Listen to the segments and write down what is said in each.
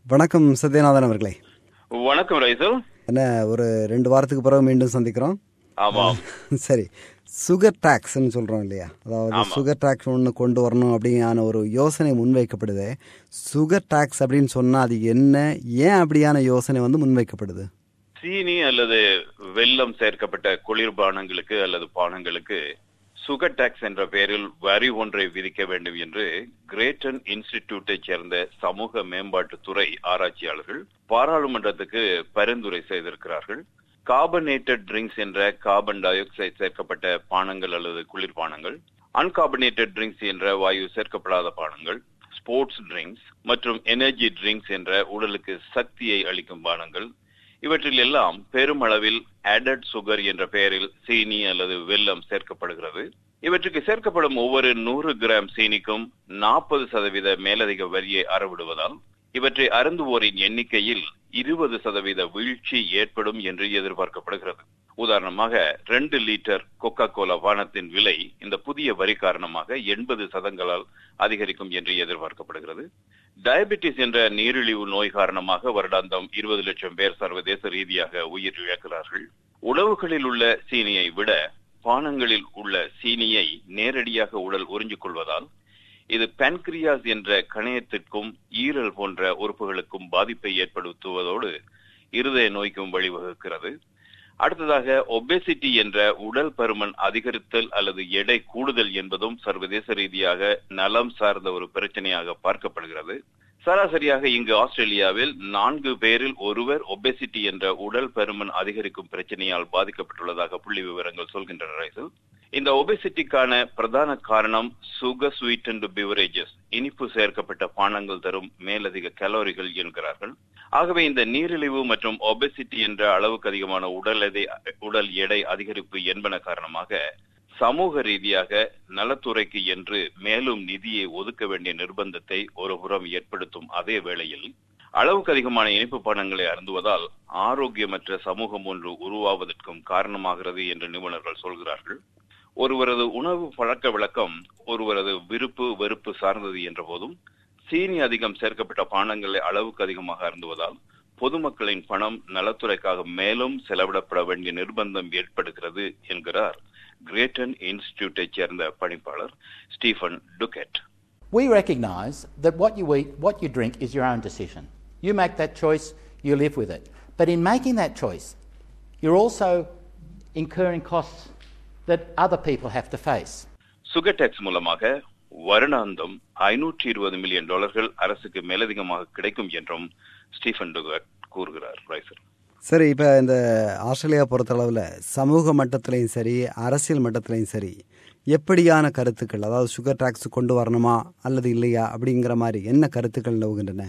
வணக்கம் சத்யநாதன் அவர்களே வணக்கம் ரைசல் என்ன ஒரு ரெண்டு வாரத்துக்கு பிறகு மீண்டும் சந்திக்கிறோம் ஆமாம் சரி சுகர் டாக்ஸ்ன்னு சொல்றோம் இல்லையா அதாவது சுகர் டாக்ஸ் ஒன்று கொண்டு வரணும் அப்படியான ஒரு யோசனை முன்வைக்கப்படுது சுகர் டாக்ஸ் அப்படின்னு சொன்னா அது என்ன ஏன் அப்படியான யோசனை வந்து முன்வைக்கப்படுது சீனி அல்லது வெல்லம் சேர்க்கப்பட்ட குளிர்பானங்களுக்கு அல்லது பானங்களுக்கு சுகர் டாக்ஸ் என்ற பெயரில் வரி ஒன்றை விதிக்க வேண்டும் என்று கிரேட்டன் இன்ஸ்டிடியூட்டை சேர்ந்த சமூக மேம்பாட்டு துறை ஆராய்ச்சியாளர்கள் பாராளுமன்றத்துக்கு பரிந்துரை செய்திருக்கிறார்கள் கார்பனேட்டட் ட்ரிங்க்ஸ் என்ற கார்பன் டை ஆக்சைடு சேர்க்கப்பட்ட பானங்கள் அல்லது குளிர்பானங்கள் அன்கார்பனேட்டட் ட்ரிங்க்ஸ் என்ற வாயு சேர்க்கப்படாத பானங்கள் ஸ்போர்ட்ஸ் ட்ரிங்க்ஸ் மற்றும் எனர்ஜி ட்ரிங்க்ஸ் என்ற உடலுக்கு சக்தியை அளிக்கும் பானங்கள் இவற்றில் எல்லாம் பெருமளவில் ஆடட் சுகர் என்ற பெயரில் சீனி அல்லது வெல்லம் சேர்க்கப்படுகிறது இவற்றுக்கு சேர்க்கப்படும் ஒவ்வொரு நூறு கிராம் சீனிக்கும் நாற்பது சதவீத மேலதிக வரியை அறவிடுவதால் இவற்றை அருந்துவோரின் எண்ணிக்கையில் இருபது சதவீத வீழ்ச்சி ஏற்படும் என்று எதிர்பார்க்கப்படுகிறது உதாரணமாக ரெண்டு லிட்டர் கொக்கா கோலா பானத்தின் விலை இந்த புதிய வரி காரணமாக எண்பது சதங்களால் அதிகரிக்கும் என்று எதிர்பார்க்கப்படுகிறது டயபெட்டிஸ் என்ற நீரிழிவு நோய் காரணமாக வருடாந்தம் இருபது லட்சம் பேர் சர்வதேச ரீதியாக உயிர் இழக்கிறார்கள் உணவுகளில் உள்ள சீனியை விட பானங்களில் உள்ள சீனியை நேரடியாக உடல் உறிஞ்சிக் கொள்வதால் இது பான்கிரியாஸ் என்ற கணையத்திற்கும் ஈரல் போன்ற உறுப்புகளுக்கும் பாதிப்பை ஏற்படுத்துவதோடு இருதய நோய்க்கும் வழிவகுக்கிறது அடுத்ததாக ஒபேசிட்டி என்ற உடல் பருமன் அதிகரித்தல் அல்லது எடை கூடுதல் என்பதும் சர்வதேச ரீதியாக நலம் சார்ந்த ஒரு பிரச்சனையாக பார்க்கப்படுகிறது சராசரியாக இங்கு ஆஸ்திரேலியாவில் நான்கு பேரில் ஒருவர் ஒபேசிட்டி என்ற உடல் பருமன் அதிகரிக்கும் பிரச்சனையால் பாதிக்கப்பட்டுள்ளதாக புள்ளி விவரங்கள் சொல்கின்றன இந்த ஒபேசிட்டிக்கான பிரதான காரணம் சுகர் ஸ்வீட் அண்ட் பிவரேஜஸ் இனிப்பு சேர்க்கப்பட்ட பானங்கள் தரும் மேலதிக கலோரிகள் என்கிறார்கள் ஆகவே இந்த நீரிழிவு மற்றும் ஒபேசிட்டி என்ற அளவுக்கு அதிகமான உடல் எடை உடல் எடை அதிகரிப்பு என்பன காரணமாக சமூக ரீதியாக நலத்துறைக்கு என்று மேலும் நிதியை ஒதுக்க வேண்டிய நிர்பந்தத்தை ஒரு புறம் ஏற்படுத்தும் அதே வேளையில் அளவுக்கு அதிகமான இனிப்பு பானங்களை அருந்துவதால் ஆரோக்கியமற்ற சமூகம் ஒன்று உருவாவதற்கும் காரணமாகிறது என்று நிபுணர்கள் சொல்கிறார்கள் ஒருவரது உணவு பழக்க விளக்கம் ஒருவரது விருப்பு வெறுப்பு சார்ந்தது என்ற போதும் சீனி அதிகம் சேர்க்கப்பட்ட பானங்களை அளவுக்கு அதிகமாக அருந்துவதால் பொதுமக்களின் பணம் நலத்துறைக்காக மேலும் செலவிடப்பட வேண்டிய நிர்பந்தம் ஏற்படுகிறது என்கிறார் கிரேட்டன் இன்ஸ்டிடியூட்டை சேர்ந்த பணிப்பாளர் Stephen Duckett We recognise that what you eat, what you drink is your own decision. You make that choice, you live with it. But in making that choice, you're also incurring costs that other people have to face. Sugar tax மூலமாக வருடாந்தம் ஐநூற்றி இருபது million டாலர்கள் அரசுக்கு மேலதிகமாக கிடைக்கும் என்றும் Stephen டுகட் கூறுகிறார் ரைசர் சரி இப்போ இந்த ஆஸ்திரேலியா பொறுத்தளவில் சமூக மட்டத்திலையும் சரி அரசியல் மட்டத்திலையும் சரி எப்படியான கருத்துக்கள் அதாவது சுகர் டாக்ஸ் கொண்டு வரணுமா அல்லது இல்லையா அப்படிங்கிற மாதிரி என்ன கருத்துக்கள் நிலவுகின்றன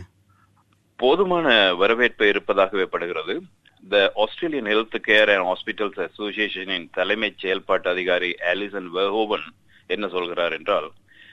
போதுமான வரவேற்பு இருப்பதாகவே படுகிறது the Australian health care and hospitals அசோசியேஷனின் தலைமைச் செயல்பாட்டு அதிகாரி ஆலிசன் வெஹோவன் என்ன சொல்கிறார் என்றால்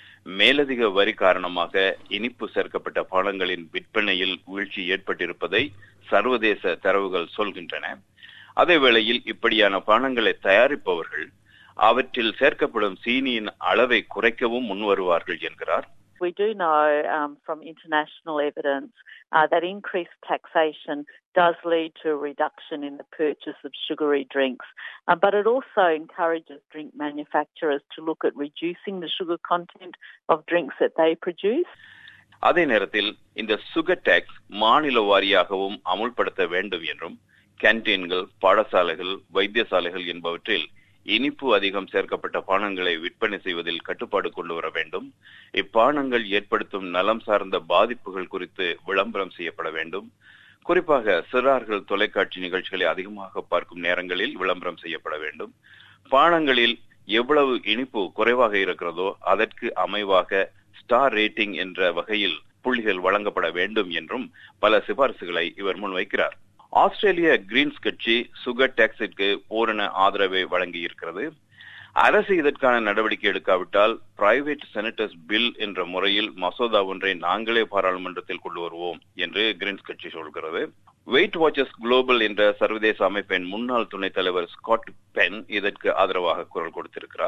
மேலதிக வரி காரணமாக இனிப்பு சேர்க்கப்பட்ட பானங்களின் விற்பனையில் வீழ்ச்சி ஏற்பட்டிருப்பதை சர்வதேச தரவுகள் சொல்கின்றன அதே வேளையில் இப்படியான பானங்களை தயாரிப்பவர்கள் அவற்றில் சேர்க்கப்படும் சீனியின் அளவை குறைக்கவும் முன்வருவார்கள் என்கிறார் We do know um, from international evidence uh, that increased taxation does lead to a reduction in the purchase of sugary drinks, uh, but it also encourages drink manufacturers to look at reducing the sugar content of drinks that they produce. அதே நேரத்தில் இந்த sugar tax மாநில வாரியாகவும் அமுல்படுத்த வேண்டும் என்றும் கேன்டீன்கள் பாடசாலைகள் வைத்தியசாலைகள் என்பவற்றில் இனிப்பு அதிகம் சேர்க்கப்பட்ட பானங்களை விற்பனை செய்வதில் கட்டுப்பாடு கொண்டு வர வேண்டும் இப்பானங்கள் ஏற்படுத்தும் நலம் சார்ந்த பாதிப்புகள் குறித்து விளம்பரம் செய்யப்பட வேண்டும் குறிப்பாக சிறார்கள் தொலைக்காட்சி நிகழ்ச்சிகளை அதிகமாக பார்க்கும் நேரங்களில் விளம்பரம் செய்யப்பட வேண்டும் பானங்களில் எவ்வளவு இனிப்பு குறைவாக இருக்கிறதோ அதற்கு அமைவாக ஸ்டார் ரேட்டிங் என்ற வகையில் புள்ளிகள் வழங்கப்பட வேண்டும் என்றும் பல சிபாரிசுகளை இவர் முன்வைக்கிறார் ஆஸ்திரேலிய கிரீன்ஸ் கட்சி சுகர் டாக்ஸிற்கு பூரண ஆதரவை வழங்கி இருக்கிறது அரசு இதற்கான நடவடிக்கை எடுக்காவிட்டால் பிரைவேட் செனட்டர்ஸ் பில் என்ற முறையில் மசோதா ஒன்றை நாங்களே பாராளுமன்றத்தில் கொண்டு வருவோம் என்று கிரீன்ஸ் கட்சி சொல்கிறது வெயிட் வாட்சஸ் குளோபல் என்ற சர்வதேச அமைப்பின் முன்னாள் துணைத் தலைவர் ஸ்காட் பென் இதற்கு ஆதரவாக குரல் கொடுத்திருக்கிறார்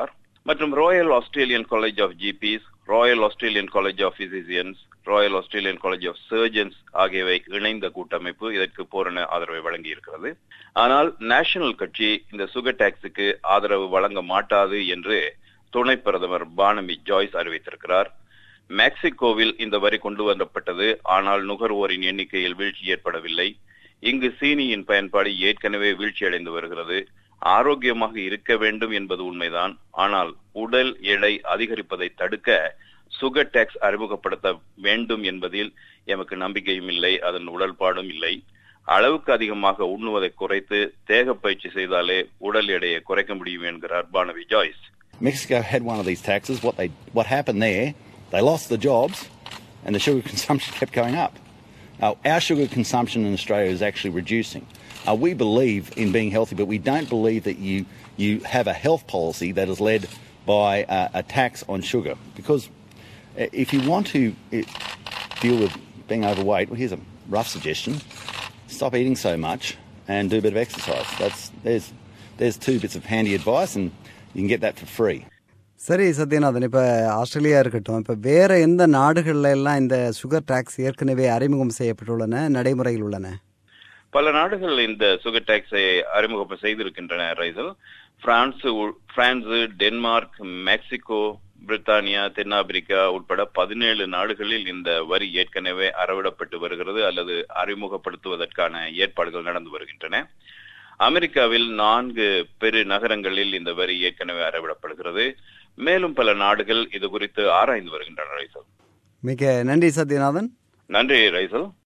மற்றும் Royal Australian College of GPs Royal Australian College of Physicians Royal Australian College of Surgeons ஆகியவை இணைந்த கூட்டமைப்பு இதற்கு பூரண ஆதரவை வழங்கி இருக்கிறது ஆனால் நேஷனல் கட்சி இந்த சுகர் டாக்ஸுக்கு ஆதரவு வழங்க மாட்டாது என்று துணை பிரதமர் பானமி ஜாய்ஸ் அறிவித்திருக்கிறார் மெக்சிகோவில் இந்த வரி கொண்டு வரப்பட்டது ஆனால் நுகர்வோரின் எண்ணிக்கையில் வீழ்ச்சி ஏற்படவில்லை இங்கு சீனியின் பயன்பாடு ஏற்கனவே வீழ்ச்சியடைந்து வருகிறது ஆரோக்கியமாக இருக்க வேண்டும் என்பது உண்மைதான் ஆனால் உடல் எடை அதிகரிப்பதை தடுக்க சுகர் டாக்ஸ் அறிமுகப்படுத்த வேண்டும் என்பதில் எமக்கு நம்பிக்கையும் இல்லை அதன் உடல்பாடும் இல்லை அளவுக்கு அதிகமாக உண்ணுவதை குறைத்து தேக பயிற்சி செய்தாலே உடல் எடையை குறைக்க முடியும் என்கிறார் Barnaby Joyce Mexico had one of these taxes. What they what happened there? They lost the jobs, and the sugar consumption kept going up. Uh, our sugar consumption in Australia is actually reducing. Uh, we believe in being healthy, but we don't believe that you you have a health policy that is led by uh, a tax on sugar. Because uh, if you want to uh, deal with being overweight, well, here's a rough suggestion: stop eating so much and do a bit of exercise. That's there's there's two bits of handy advice, and you can get that for free. சரி சத்யநாதன் இப்போ Australia இருக்கட்டும் இப்போ வேற எந்த நாடுகள்ல எல்லாம் இந்த sugar tax ஏற்கனவே அறிமுகம் செய்யப்பட்டுள்ளன நடைமுறையில் உள்ளன பல நாடுகள் இந்த சுகர் டாக்ஸை அறிமுகம் செய்திருக்கின்றன ரைசல் பிரான்ஸ் உள்- பிரான்ஸ் டென்மார்க் மெக்சிகோ பிரித்தானியா தென்னாப்பிரிக்கா உட்பட பதினேழு நாடுகளில் இந்த வரி ஏற்கனவே அறவிடப்பட்டு வருகிறது அல்லது அறிமுகப்படுத்துவதற்கான ஏற்பாடுகள் நடந்து வருகின்றன அமெரிக்காவில் நான்கு பெரு நகரங்களில் இந்த வரி ஏற்கனவே அறவிடப்படுகிறது மேலும் பல நாடுகள் இது குறித்து ஆராய்ந்து வருகின்றன ரைசல் மிக நன்றி சத்யநாதன் நன்றி ரைசல்